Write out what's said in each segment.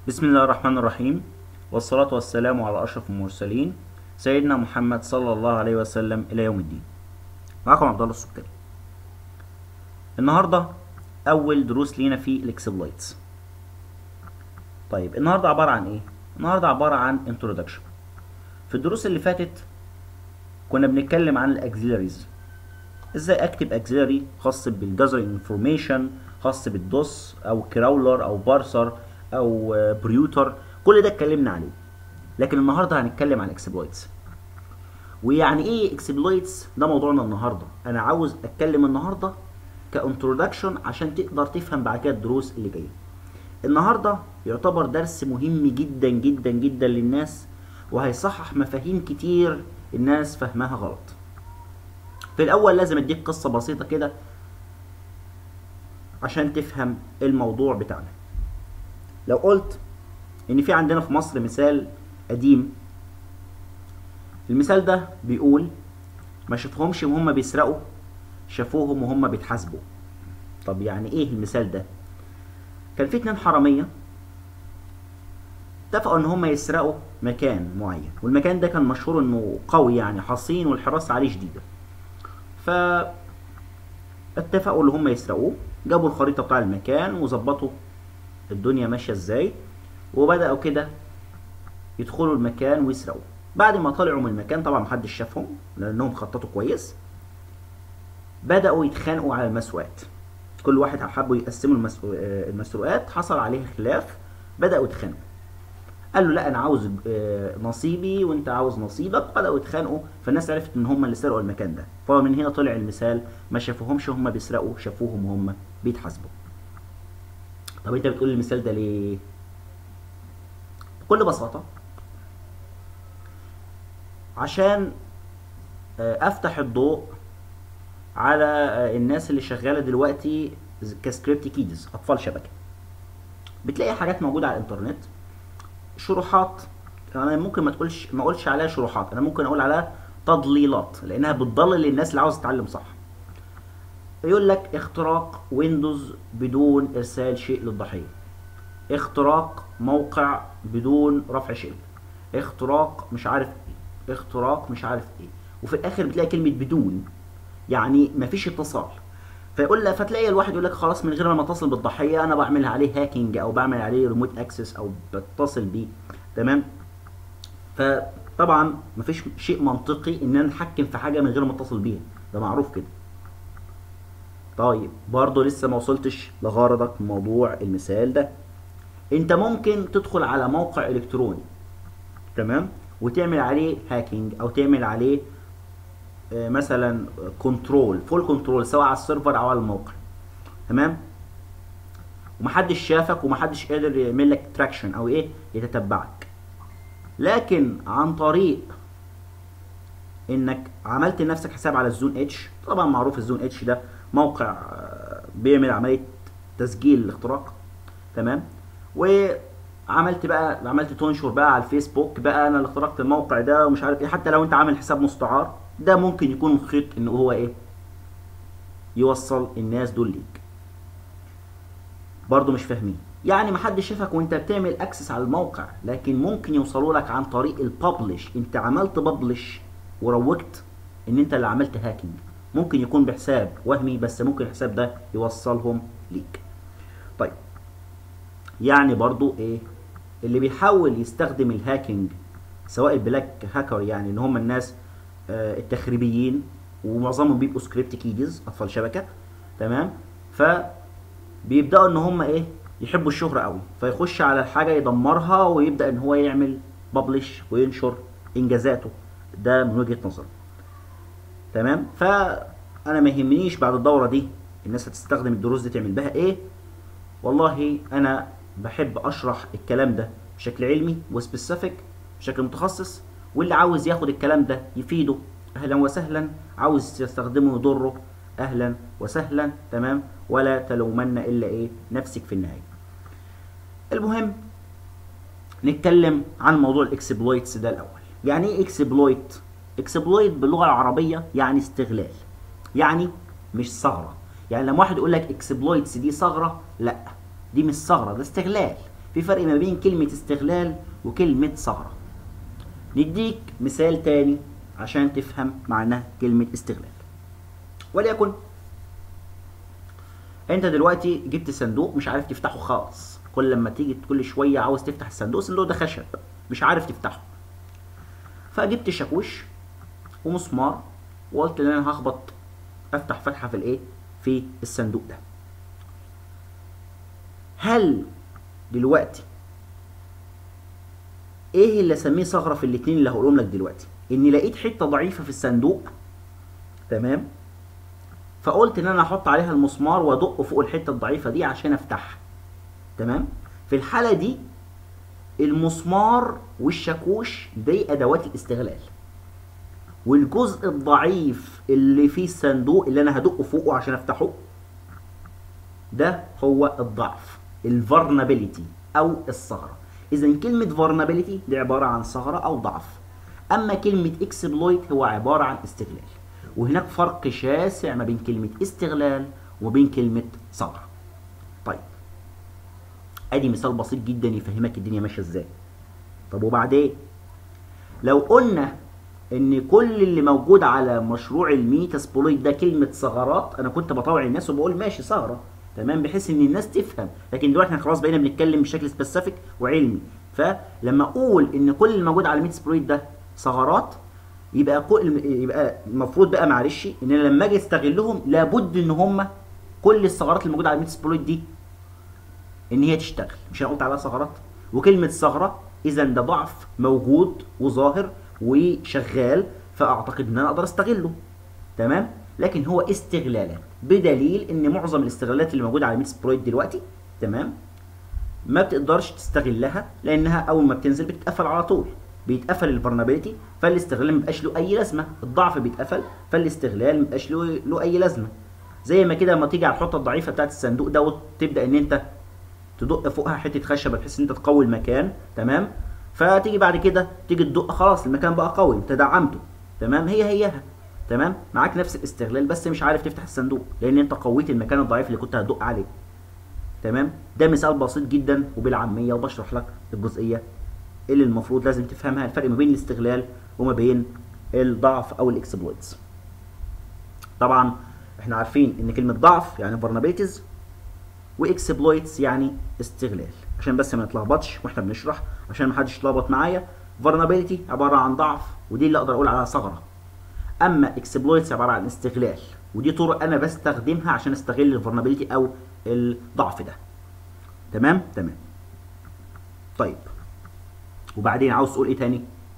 بسم الله الرحمن الرحيم والصلاة والسلام على أشرف المرسلين سيدنا محمد صلى الله عليه وسلم إلى يوم الدين معكم عبد الله السكري النهاردة أول دروس لينا في الإكسبلويتس طيب النهاردة عبارة عن إيه؟ النهاردة عبارة عن introduction في الدروس اللي فاتت كنا بنتكلم عن الأكزيلاريز ازاي اكتب اكزيلاري خاص بالجذر انفورميشن خاص بالدوس او كراولر او بارسر او بريوتر كل ده اتكلمنا عليه لكن النهارده هنتكلم عن اكسبلويتس ويعني ايه اكسبلويتس ده موضوعنا النهارده انا عاوز اتكلم النهارده كانترودكشن عشان تقدر تفهم بعد كده الدروس اللي جايه النهارده يعتبر درس مهم جدا جدا جدا للناس وهيصحح مفاهيم كتير الناس فهمها غلط في الاول لازم اديك قصه بسيطه كده عشان تفهم الموضوع بتاعنا لو قلت ان في عندنا في مصر مثال قديم المثال ده بيقول ما شافهمش وهم بيسرقوا شافوهم وهم بيتحاسبوا طب يعني ايه المثال ده كان في اتنين حراميه اتفقوا ان هم يسرقوا مكان معين والمكان ده كان مشهور انه قوي يعني حصين والحراسه عليه شديده ف اتفقوا ان هم يسرقوه جابوا الخريطه بتاع المكان وظبطوا الدنيا ماشيه ازاي وبداوا كده يدخلوا المكان ويسرقوا بعد ما طلعوا من المكان طبعا محدش شافهم لانهم خططوا كويس بداوا يتخانقوا على المسروقات كل واحد حبوا يقسموا المسروقات حصل عليها خلاف بداوا يتخانقوا قال له لا انا عاوز نصيبي وانت عاوز نصيبك بداوا يتخانقوا فالناس عرفت ان هم اللي سرقوا المكان ده فمن هنا طلع المثال ما شافوهمش هم بيسرقوا شافوهم وهم بيتحاسبوا طب انت بتقول المثال ده ليه بكل بساطه عشان افتح الضوء على الناس اللي شغاله دلوقتي كسكريبت كيدز اطفال شبكه بتلاقي حاجات موجوده على الانترنت شروحات انا ممكن ما تقولش ما اقولش عليها شروحات انا ممكن اقول عليها تضليلات لانها بتضلل الناس اللي عاوز تتعلم صح يقول لك اختراق ويندوز بدون ارسال شيء للضحيه اختراق موقع بدون رفع شيء اختراق مش عارف ايه اختراق مش عارف ايه وفي الاخر بتلاقي كلمه بدون يعني مفيش اتصال فيقول لك فتلاقي الواحد يقول لك خلاص من غير ما اتصل بالضحيه انا بعمل عليه هاكينج او بعمل عليه ريموت اكسس او بتصل بيه تمام فطبعا مفيش شيء منطقي ان انا اتحكم في حاجه من غير ما اتصل بيها ده معروف كده طيب برضه لسه ما وصلتش لغرضك من موضوع المثال ده انت ممكن تدخل على موقع الكتروني تمام وتعمل عليه هاكينج او تعمل عليه مثلا كنترول فول كنترول سواء على السيرفر او على الموقع تمام ومحدش شافك ومحدش قادر يعمل لك تراكشن او ايه يتتبعك لكن عن طريق انك عملت لنفسك حساب على الزون اتش طبعا معروف الزون اتش ده موقع بيعمل عمليه تسجيل الاختراق تمام وعملت بقى عملت تنشر بقى على الفيسبوك بقى انا اللي اخترقت الموقع ده ومش عارف ايه حتى لو انت عامل حساب مستعار ده ممكن يكون خيط ان هو ايه يوصل الناس دول ليك برضو مش فاهمين يعني محدش شافك وانت بتعمل اكسس على الموقع لكن ممكن يوصلوا لك عن طريق الببلش انت عملت ببلش وروجت ان انت اللي عملت هاكينج ممكن يكون بحساب وهمي بس ممكن الحساب ده يوصلهم ليك طيب يعني برضو ايه اللي بيحاول يستخدم الهاكينج سواء البلاك هاكر يعني ان هم الناس التخريبيين ومعظمهم بيبقوا سكريبت كيدز اطفال شبكه تمام ف بيبداوا ان هم ايه يحبوا الشهرة قوي فيخش على الحاجة يدمرها ويبدأ ان هو يعمل ببلش وينشر انجازاته ده من وجهة نظري تمام فانا ما يهمنيش بعد الدورة دي الناس هتستخدم الدروس دي تعمل بها ايه والله انا بحب اشرح الكلام ده بشكل علمي وسبيسيفيك بشكل متخصص واللي عاوز ياخد الكلام ده يفيده اهلا وسهلا عاوز يستخدمه يضره اهلا وسهلا تمام ولا تلومن الا ايه نفسك في النهايه المهم نتكلم عن موضوع الاكسبلويتس ده الاول يعني ايه اكسبلويت اكسبلويت باللغه العربيه يعني استغلال يعني مش ثغره يعني لما واحد يقول لك اكسبلويتس دي ثغره لا دي مش ثغره ده استغلال في فرق ما بين كلمه استغلال وكلمه ثغره نديك مثال تاني عشان تفهم معنى كلمه استغلال وليكن انت دلوقتي جبت صندوق مش عارف تفتحه خالص كل لما تيجي كل شويه عاوز تفتح الصندوق الصندوق ده خشب مش عارف تفتحه فجبت شاكوش ومسمار وقلت ان انا هخبط افتح فتحه في الايه في الصندوق ده هل دلوقتي ايه اللي اسميه ثغره في الاثنين اللي هقولهم لك دلوقتي اني لقيت حته ضعيفه في الصندوق تمام فقلت ان انا احط عليها المسمار وادق فوق الحته الضعيفه دي عشان افتحها تمام في الحاله دي المسمار والشاكوش دي ادوات الاستغلال والجزء الضعيف اللي فيه الصندوق اللي انا هدقه فوقه عشان افتحه ده هو الضعف الفارنابيليتي او الثغره اذا كلمه فارنابيليتي دي عباره عن ثغره او ضعف اما كلمه اكسبلويت هو عباره عن استغلال وهناك فرق شاسع ما بين كلمه استغلال وبين كلمه ثغره طيب ادي مثال بسيط جدا يفهمك الدنيا ماشيه ازاي طب وبعدين لو قلنا ان كل اللي موجود على مشروع الميتاسبولويت ده كلمه ثغرات انا كنت بطوع الناس وبقول ماشي ثغره تمام بحيث ان الناس تفهم لكن دلوقتي احنا خلاص بقينا بنتكلم بشكل سبيسيفيك وعلمي فلما اقول ان كل اللي موجود على الميتاسبولويت ده ثغرات يبقى كل يبقى المفروض بقى معلش ان انا لما اجي استغلهم لابد ان هم كل الثغرات اللي موجوده على الميتاسبولويت دي ان هي تشتغل مش انا قلت عليها ثغرات وكلمه ثغره اذا ده ضعف موجود وظاهر وشغال فاعتقد ان انا اقدر استغله تمام لكن هو استغلالات بدليل ان معظم الاستغلالات اللي موجوده على ميتس برويت دلوقتي تمام ما بتقدرش تستغلها لانها اول ما بتنزل بتتقفل على طول بيتقفل الفرنابيلتي فالاستغلال ما بيبقاش له اي لازمه الضعف بيتقفل فالاستغلال ما بيبقاش له له اي لازمه زي ما كده لما تيجي على الحته الضعيفه بتاعت الصندوق ده وتبدا ان انت تدق فوقها حته خشبه بحيث ان انت تقوي المكان تمام فتيجي بعد كده تيجي تدق خلاص المكان بقى قوي انت دعمته تمام هي هيها تمام معاك نفس الاستغلال بس مش عارف تفتح الصندوق لان انت قويت المكان الضعيف اللي كنت هتدق عليه تمام ده مثال بسيط جدا وبالعاميه وبشرح لك الجزئيه اللي المفروض لازم تفهمها الفرق ما بين الاستغلال وما بين الضعف او الاكسبلويتس طبعا احنا عارفين ان كلمه ضعف يعني vulnerabilities واكسبلويتس يعني استغلال عشان بس ما نتلخبطش واحنا بنشرح عشان ما حدش يتلخبط معايا vulnerability عباره عن ضعف ودي اللي اقدر اقول عليها ثغره اما اكسبلويتس عباره عن استغلال ودي طرق انا بستخدمها عشان استغل الفولنربيلتي او الضعف ده تمام تمام طيب وبعدين عاوز تقول ايه تاني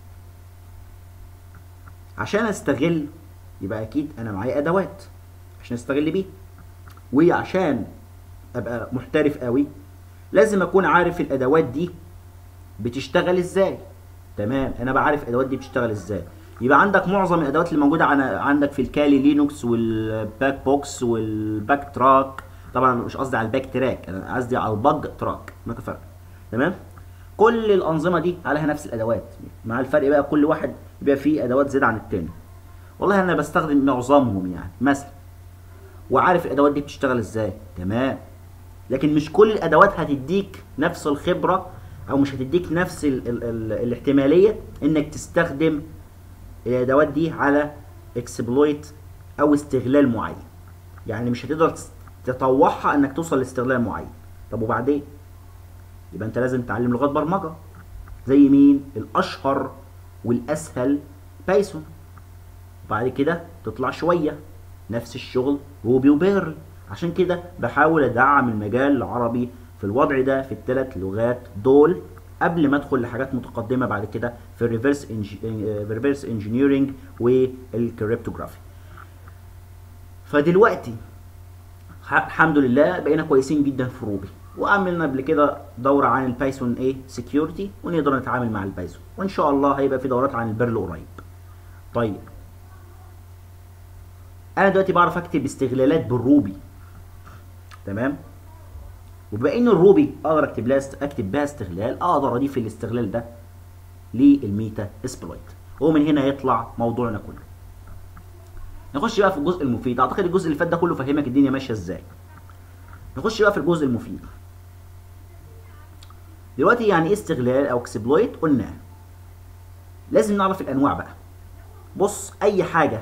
عشان استغل يبقى اكيد انا معايا ادوات عشان استغل بيها وعشان ابقى محترف قوي لازم اكون عارف الادوات دي بتشتغل ازاي تمام انا بعرف الادوات دي بتشتغل ازاي يبقى عندك معظم الادوات اللي موجوده عندك في الكالي لينوكس والباك بوكس والباك تراك طبعا مش قصدي على الباك تراك انا قصدي على الباج تراك هناك فرق تمام كل الانظمه دي عليها نفس الادوات مع الفرق بقى كل واحد بيبقى فيه ادوات زياده عن التاني والله انا بستخدم معظمهم يعني مثلا وعارف الادوات دي بتشتغل ازاي تمام لكن مش كل الادوات هتديك نفس الخبره او مش هتديك نفس ال ال ال الاحتماليه انك تستخدم الادوات دي على اكسبلويت او استغلال معين يعني مش هتقدر تطوعها انك توصل لاستغلال معين طب وبعدين يبقى انت لازم تتعلم لغات برمجه زي مين الاشهر والاسهل بايثون وبعد كده تطلع شويه نفس الشغل روبي وبيرل عشان كده بحاول ادعم المجال العربي في الوضع ده في الثلاث لغات دول قبل ما ادخل لحاجات متقدمه بعد كده في الريفرس ريفرس انجينيرنج والكريبتوغرافي فدلوقتي الحمد لله بقينا كويسين جدا في روبي وعملنا قبل كده دوره عن البايثون ايه سكيورتي ونقدر نتعامل مع البايثون وان شاء الله هيبقى في دورات عن البرل قريب طيب انا دلوقتي بعرف اكتب استغلالات بالروبي تمام وبما ان الروبي اقدر اكتب لها اكتب بها استغلال اقدر اضيف الاستغلال ده للميتا اسبلويت ومن هنا يطلع موضوعنا كله نخش بقى في الجزء المفيد اعتقد الجزء اللي فات ده كله فهمك الدنيا ماشيه ازاي نخش بقى في الجزء المفيد دلوقتي يعني ايه استغلال او اكسبلويت قلناه لازم نعرف الانواع بقى بص اي حاجه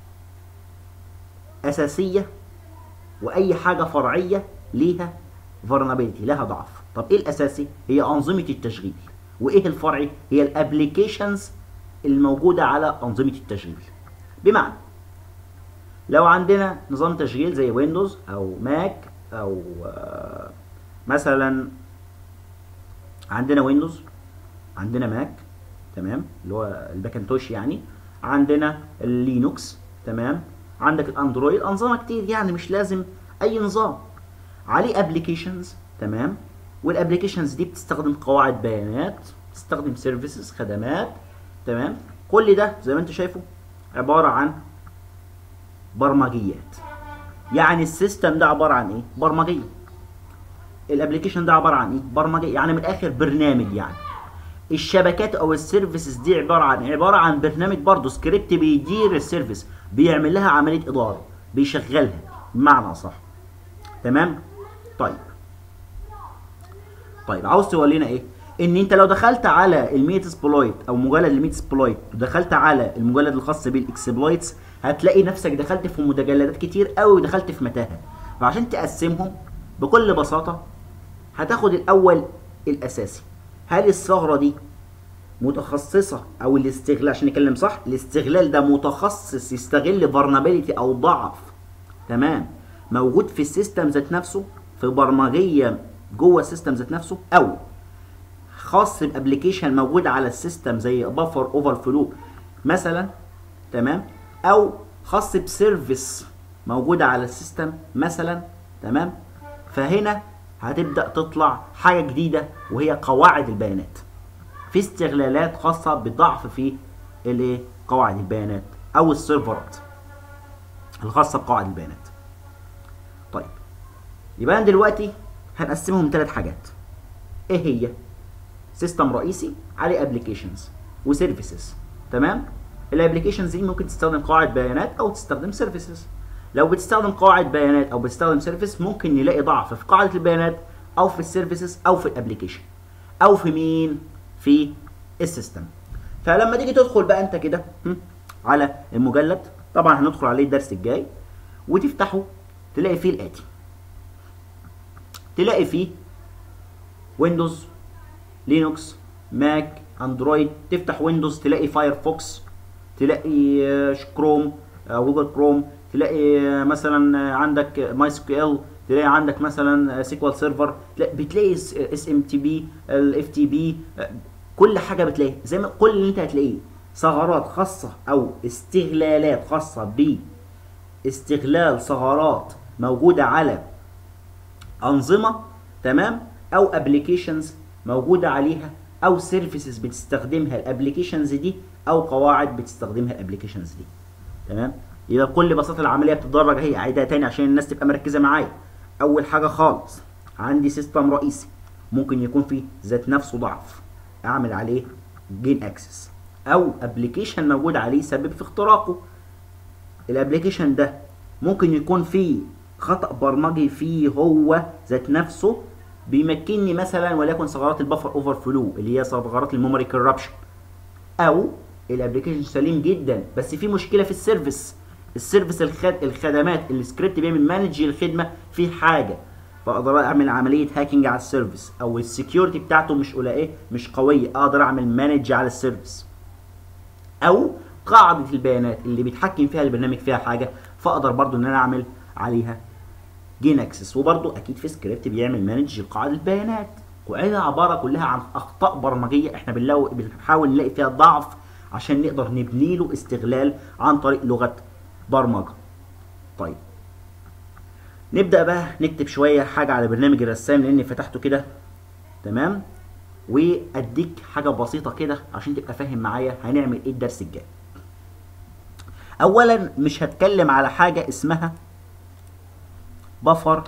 اساسيه واي حاجه فرعيه ليها vulnerability لها ضعف طب ايه الاساسي هي انظمه التشغيل وايه الفرعي هي الابلكيشنز الموجوده على انظمه التشغيل بمعنى لو عندنا نظام تشغيل زي ويندوز او ماك او آه، مثلا عندنا ويندوز عندنا ماك تمام اللي هو الباكنتوش يعني عندنا اللينوكس تمام عندك الاندرويد انظمه كتير يعني مش لازم اي نظام عليه ابلكيشنز تمام والابلكيشنز دي بتستخدم قواعد بيانات بتستخدم سيرفيسز خدمات تمام كل ده زي ما انت شايفه عباره عن برمجيات يعني السيستم ده عباره عن ايه برمجيه الابلكيشن ده عباره عن ايه برمجيه يعني من الاخر برنامج يعني الشبكات او السيرفيسز دي عباره عن عباره عن برنامج برضه سكريبت بيدير السيرفيس بيعمل لها عمليه اداره بيشغلها بمعنى صح تمام طيب طيب عاوز تورينا ايه ان انت لو دخلت على الميت سبلويت او مجلد الميت سبلويت ودخلت على المجلد الخاص بالاكسبلويتس هتلاقي نفسك دخلت في مجلدات كتير قوي ودخلت في متاهه فعشان تقسمهم بكل بساطه هتاخد الاول الاساسي هل الثغره دي متخصصه او الاستغلال عشان نتكلم صح الاستغلال ده متخصص يستغل vulnerability او ضعف تمام موجود في السيستم ذات نفسه في برمجيه جوه السيستم ذات نفسه او خاص بابلكيشن موجود على السيستم زي بفر اوفر فلو مثلا تمام او خاص بسيرفيس موجوده على السيستم مثلا تمام فهنا هتبدا تطلع حاجه جديده وهي قواعد البيانات في استغلالات خاصه بالضعف في الايه قواعد البيانات او السيرفرات الخاصه بقواعد البيانات طيب يبقى أنا دلوقتي هنقسمهم ثلاث حاجات ايه هي سيستم رئيسي عليه ابلكيشنز وسيرفيسز تمام الابلكيشنز دي ممكن تستخدم قواعد بيانات او تستخدم سيرفيسز لو بتستخدم قواعد بيانات او بتستخدم سيرفيس ممكن نلاقي ضعف في قاعده البيانات او في السيرفيسز او في الابلكيشن او في مين في السيستم فلما تيجي تدخل بقى انت كده هم، على المجلد طبعا هندخل عليه الدرس الجاي وتفتحه تلاقي فيه الاتي تلاقي فيه ويندوز لينوكس ماك اندرويد تفتح ويندوز تلاقي فايرفوكس تلاقي آه، كروم آه، جوجل كروم تلاقي آه، مثلا آه، عندك ماي سكيو ال تلاقي عندك مثلا سيكوال سيرفر بتلاقي اس ام تي بي الاف تي بي كل حاجه بتلاقي زي ما كل اللي انت هتلاقيه ثغرات خاصه او استغلالات خاصه ب استغلال ثغرات موجوده على انظمه تمام او ابلكيشنز موجوده عليها او سيرفيسز بتستخدمها الابلكيشنز دي او قواعد بتستخدمها الابلكيشنز دي تمام يبقى بكل بساطه العمليه بتتدرج اهي اعيدها تاني عشان الناس تبقى مركزه معايا اول حاجه خالص عندي سيستم رئيسي ممكن يكون فيه ذات نفسه ضعف اعمل عليه جين اكسس او ابلكيشن موجود عليه يسبب في اختراقه الابلكيشن ده ممكن يكون فيه خطأ برمجي فيه هو ذات نفسه بيمكنني مثلا وليكن ثغرات البفر اوفر فلو اللي هي ثغرات الميموري كوربشن او الابلكيشن سليم جدا بس في مشكله في السيرفيس السيرفيس الخد... الخدمات السكريبت بيعمل مانج الخدمه في حاجه فاقدر اعمل عمليه هاكينج على السيرفيس او السكيورتي بتاعته مش قليله مش قويه اقدر اعمل مانج على السيرفيس او قاعده البيانات اللي بيتحكم فيها البرنامج فيها حاجه فاقدر برضو ان انا اعمل عليها جين اكسس وبرضو اكيد في سكريبت بيعمل مانج لقاعده البيانات وهي عباره كلها عن اخطاء برمجيه احنا بنلاقي بنحاول نلاقي فيها ضعف عشان نقدر نبني له استغلال عن طريق لغه برمجه طيب نبدا بقى نكتب شويه حاجه على برنامج الرسام لاني فتحته كده تمام واديك حاجه بسيطه كده عشان تبقى فاهم معايا هنعمل ايه الدرس الجاي اولا مش هتكلم على حاجه اسمها بفر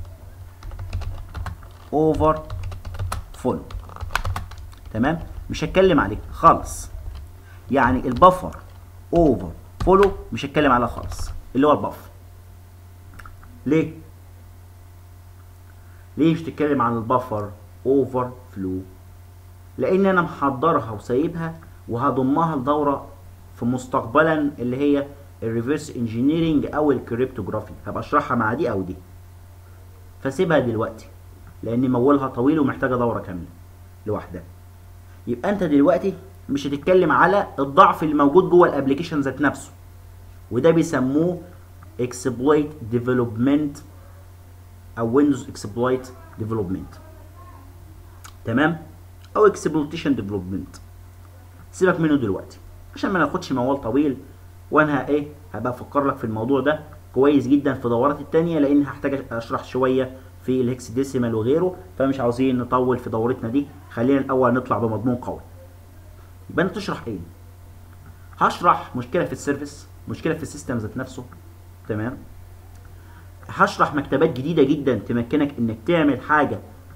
اوفر فول تمام مش هتكلم عليه خالص يعني البفر اوفر فولو مش هتكلم عليها خالص اللي هو البفر ليه ليه مش تتكلم عن البفر اوفر فلو لان انا محضرها وسايبها وهضمها لدوره في مستقبلا اللي هي الريفرس انجينيرنج او الكريبتوجرافي هبقى اشرحها مع دي او دي فسيبها دلوقتي لان مولها طويل ومحتاجه دوره كامله لوحدها يبقى انت دلوقتي مش هتتكلم على الضعف اللي موجود جوه الابلكيشن ذات نفسه وده بيسموه exploit development او ويندوز exploit development تمام او exploitation development سيبك منه دلوقتي عشان ما ناخدش موال طويل وانا ايه هبقى افكر لك في الموضوع ده كويس جدا في دورات التانية لان هحتاج اشرح شويه في الهكس ديسيمال وغيره فمش عاوزين نطول في دورتنا دي خلينا الاول نطلع بمضمون قوي يبقى انت تشرح ايه هشرح مشكله في السيرفيس مشكله في السيستم ذات نفسه تمام هشرح مكتبات جديده جدا تمكنك انك تعمل حاجه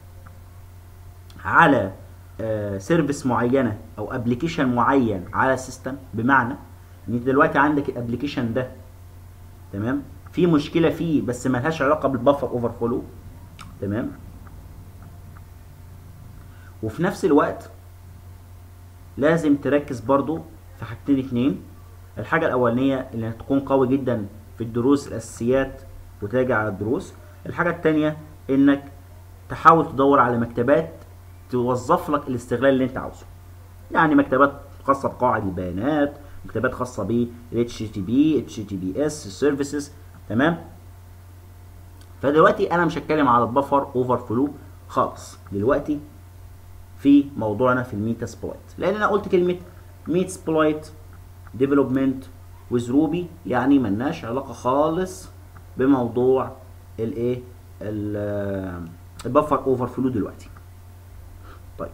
على آه سيرفيس معينه او ابلكيشن معين على سيستم بمعنى ان انت دلوقتي عندك الابلكيشن ده تمام في مشكله فيه بس ملهاش علاقه بالبفر اوفر فلو تمام وفي نفس الوقت لازم تركز برضو في حاجتين اتنين الحاجة الأولانية اللي تكون قوي جدا في الدروس الأساسيات وتراجع على الدروس الحاجة التانية إنك تحاول تدور على مكتبات توظف لك الاستغلال اللي أنت عاوزه يعني مكتبات خاصة بقواعد البيانات مكتبات خاصة ب HTTP HTTPS Services تمام فدلوقتي أنا مش هتكلم على البفر أوفر فلو خالص دلوقتي في موضوعنا في الميتا سبلايت لان انا قلت كلمه ميت سبلايت ديفلوبمنت ويز روبي يعني ملناش علاقه خالص بموضوع الايه البفر اوفر فلو دلوقتي طيب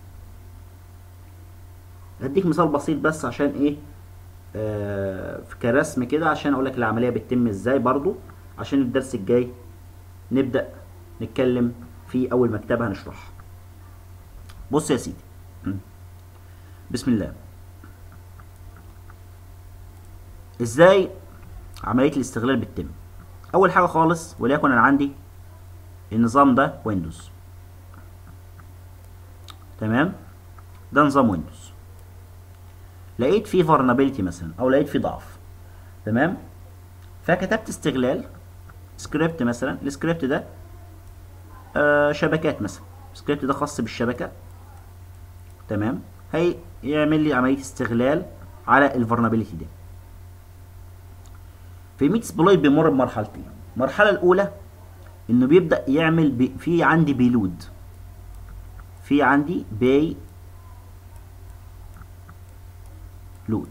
هديك مثال بسيط بس عشان ايه آه كرسم كده عشان اقول لك العمليه بتتم ازاي برضو عشان الدرس الجاي نبدا نتكلم في اول مكتبه هنشرحها بص يا سيدي بسم الله ازاي عمليه الاستغلال بتتم اول حاجه خالص وليكن انا عندي النظام ده ويندوز تمام ده نظام ويندوز لقيت فيه فارنابيلتي مثلا او لقيت فيه ضعف تمام فكتبت استغلال سكريبت مثلا السكريبت ده آه شبكات مثلا السكريبت ده خاص بالشبكه تمام هيعمل لي عمليه استغلال على الفولنربيلتي دي في ميت سبلايت بيمر بمرحلتين المرحله الاولى انه بيبدا يعمل بي في عندي بيلود في عندي باي لود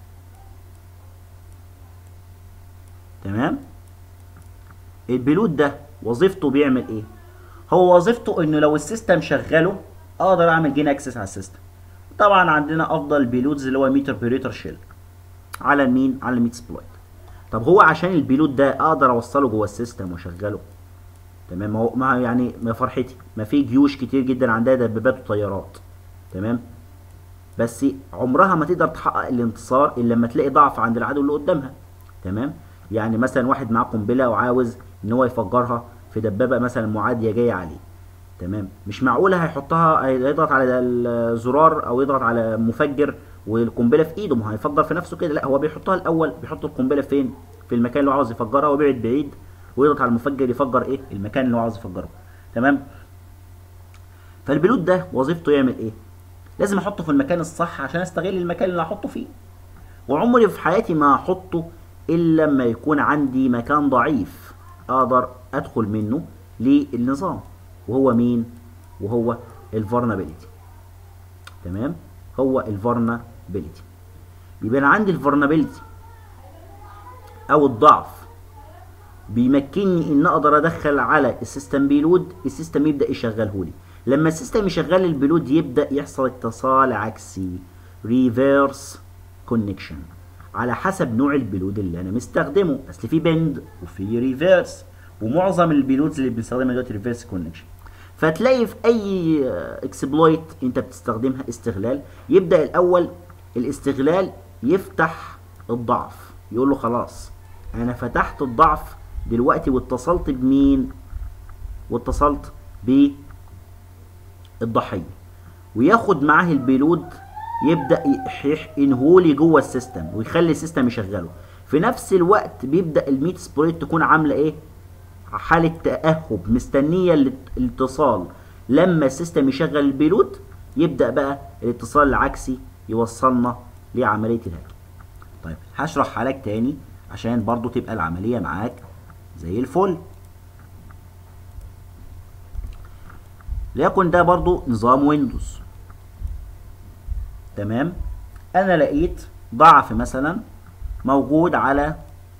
تمام البيلود ده وظيفته بيعمل ايه هو وظيفته انه لو السيستم شغله اقدر اعمل جين اكسس على السيستم طبعا عندنا افضل بيلودز اللي هو ميتر بيريتر شيل على مين على الميت سبلايت طب هو عشان البيلود ده اقدر اوصله جوه السيستم واشغله تمام هو ما يعني ما فرحتي ما في جيوش كتير جدا عندها دبابات وطيارات تمام بس عمرها ما تقدر تحقق الانتصار الا لما تلاقي ضعف عند العدو اللي قدامها تمام يعني مثلا واحد معاه قنبله وعاوز ان هو يفجرها في دبابه مثلا معاديه جايه عليه تمام مش معقوله هيحطها هيضغط على الزرار او يضغط على مفجر والقنبله في ايده ما هيفجر في نفسه كده لا هو بيحطها الاول بيحط القنبله فين في المكان اللي هو عاوز يفجرها وبيبعد بعيد ويضغط على المفجر يفجر ايه المكان اللي هو عاوز يفجره تمام فالبلوت ده وظيفته يعمل ايه لازم احطه في المكان الصح عشان استغل المكان اللي هحطه فيه وعمري في حياتي ما هحطه الا لما يكون عندي مكان ضعيف اقدر ادخل منه للنظام وهو مين وهو الفولنربيلتي تمام هو الفولنربيلتي يبقى انا عندي الفولنربيلتي او الضعف بيمكنني ان اقدر ادخل على السيستم بيلود السيستم يبدا يشغله لي لما السيستم يشغل البيلود يبدا يحصل اتصال عكسي ريفيرس كونكشن على حسب نوع البيلود اللي انا مستخدمه اصل في بند وفي ريفيرس ومعظم البيلودز اللي بنستخدمها دلوقتي ريفيرس كونكشن فتلاقي في اي اكسبلويت انت بتستخدمها استغلال يبدا الاول الاستغلال يفتح الضعف يقول له خلاص انا فتحت الضعف دلوقتي واتصلت بمين واتصلت ب الضحيه وياخد معاه البيلود يبدا يحقنهولي جوه السيستم ويخلي السيستم يشغله في نفس الوقت بيبدا الميت سبوريت تكون عامله ايه حاله تاهب مستنيه الاتصال لما السيستم يشغل البيلود يبدا بقى الاتصال العكسي يوصلنا لعمليه الهاك طيب هشرح لك تاني عشان برضو تبقى العمليه معاك زي الفل ليكن ده برضو نظام ويندوز تمام انا لقيت ضعف مثلا موجود على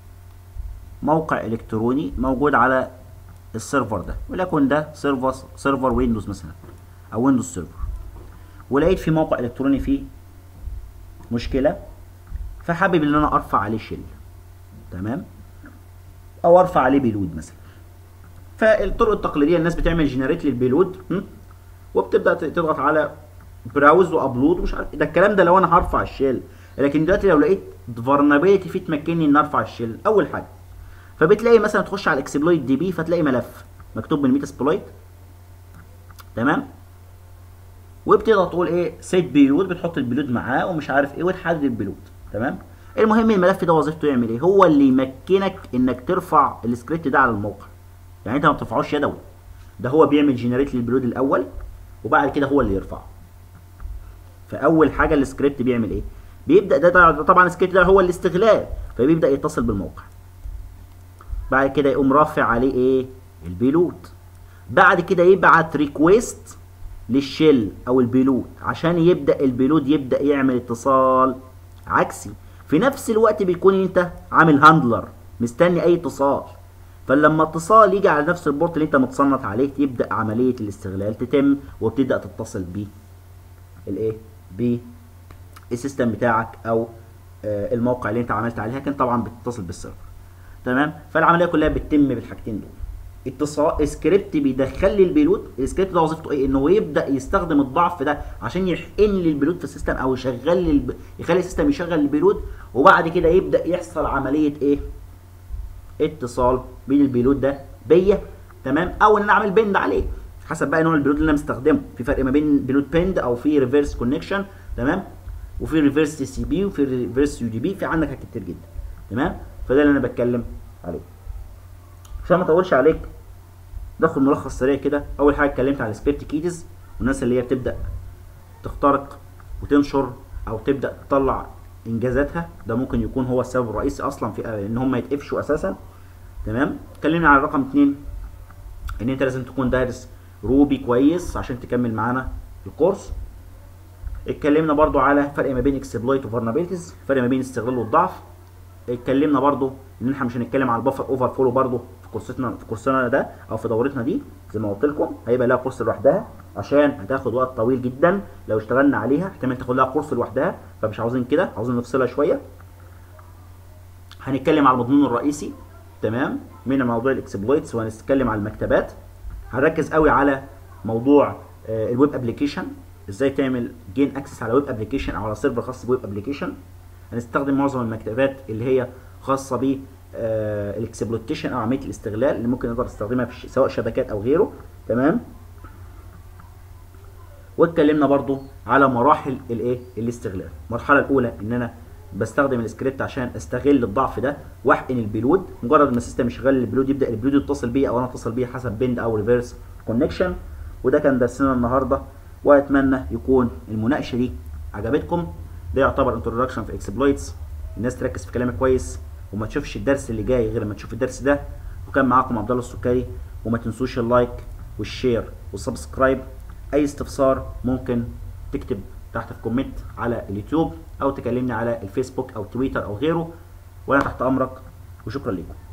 موقع الكتروني موجود على السيرفر ده وليكن ده سيرفر سيرفر ويندوز مثلا او ويندوز سيرفر ولقيت في موقع الكتروني فيه مشكله فحابب ان انا ارفع عليه شيل تمام او ارفع عليه بيلود مثلا فالطرق التقليديه الناس بتعمل جنريت للبيلود وبتبدا تضغط على براوز وابلود ومش عارف ده الكلام ده لو انا هرفع الشيل لكن دلوقتي لو لقيت فارنابيلتي فيه تمكنني ان ارفع الشيل اول حاجه فبتلاقي مثلا تخش على الاكسبلويت دي بي فتلاقي ملف مكتوب من ميتاسبلويت تمام وبتقدر تقول ايه سيت بيلود بتحط البيلود معاه ومش عارف ايه وتحدد البيلود تمام المهم الملف ده وظيفته يعمل ايه هو اللي يمكنك انك ترفع السكريبت ده على الموقع يعني انت ما بترفعوش يدوي ده هو بيعمل جنريت للبيلود الاول وبعد كده هو اللي يرفعه فاول حاجه السكريبت بيعمل ايه بيبدا ده طبعا السكريبت ده هو الاستغلال فبيبدا يتصل بالموقع بعد كده يقوم رافع عليه ايه البيلود بعد كده يبعت ريكويست للشيل او البيلود عشان يبدا البيلود يبدا يعمل اتصال عكسي في نفس الوقت بيكون انت عامل هاندلر مستني اي اتصال فلما اتصال يجي على نفس البورت اللي انت متصنت عليه يبدا عمليه الاستغلال تتم وبتبدا تتصل بيه الايه بالسيستم بتاعك او آه الموقع اللي انت عملت عليه لكن طبعا بتتصل بالسيرفر تمام فالعمليه كلها بتتم بالحاجتين دول اتصال سكريبت بيدخل لي البيلود السكريبت ده وظيفته ايه انه يبدا يستخدم الضعف ده عشان يحقن لي البيلود في السيستم او يشغل لي الب... يخلي السيستم يشغل البيلود وبعد كده يبدا يحصل عمليه ايه اتصال بين البيلود ده بيا تمام او ان انا اعمل بند عليه حسب بقى نوع البيلود اللي انا مستخدمه في فرق ما بين بيلود بند او في ريفرس كونكشن تمام وفي ريفرس تي سي بي وفي ريفرس يو دي بي في عندك حاجات كتير جدا تمام فده اللي انا بتكلم عليه عشان ما اطولش عليك ناخد ملخص سريع كده اول حاجه اتكلمت على السكريبت كيدز والناس اللي هي بتبدا تخترق وتنشر او تبدا تطلع انجازاتها ده ممكن يكون هو السبب الرئيسي اصلا في ان هم يتقفشوا اساسا تمام اتكلمنا على رقم اتنين ان انت لازم تكون دارس روبي كويس عشان تكمل معانا الكورس اتكلمنا برضو على فرق ما بين اكسبلويت وفارنابيلتيز فرق ما بين استغلال والضعف اتكلمنا برضو ان احنا مش هنتكلم على البفر اوفر فولو برضو في كورسنا في كورسنا ده او في دورتنا دي زي ما قلت لكم هيبقى لها كورس لوحدها عشان هتاخد وقت طويل جدا لو اشتغلنا عليها احتمال تاخد لها كورس لوحدها فمش عاوزين كده عاوزين نفصلها شويه هنتكلم على المضمون الرئيسي تمام من موضوع الاكسبلويتس وهنتكلم على المكتبات هنركز قوي على موضوع آه الويب ابلكيشن ازاي تعمل جين اكسس على ويب ابلكيشن او على سيرفر خاص بويب ابلكيشن هنستخدم معظم المكتبات اللي هي خاصه ب آه الاكسبلوتيشن او عمليه الاستغلال اللي ممكن نقدر نستخدمها في سواء شبكات او غيره تمام واتكلمنا برضو على مراحل الايه الاستغلال المرحله الاولى ان انا بستخدم السكريبت عشان استغل الضعف ده واحقن البيلود مجرد ما السيستم يشغل البيلود يبدا البيلود يتصل بيا او انا اتصل بيه حسب بند او ريفرس كونكشن وده كان درسنا النهارده واتمنى يكون المناقشه دي عجبتكم ده يعتبر انتروداكشن في اكسبلويتس الناس تركز في كلامي كويس وما تشوفش الدرس اللي جاي غير لما تشوف الدرس ده وكان معاكم عبد الله السكري وما تنسوش اللايك والشير والسبسكرايب اي استفسار ممكن تكتب تحت في كومنت على اليوتيوب او تكلمني على الفيسبوك او تويتر او غيره وانا تحت امرك وشكرا لكم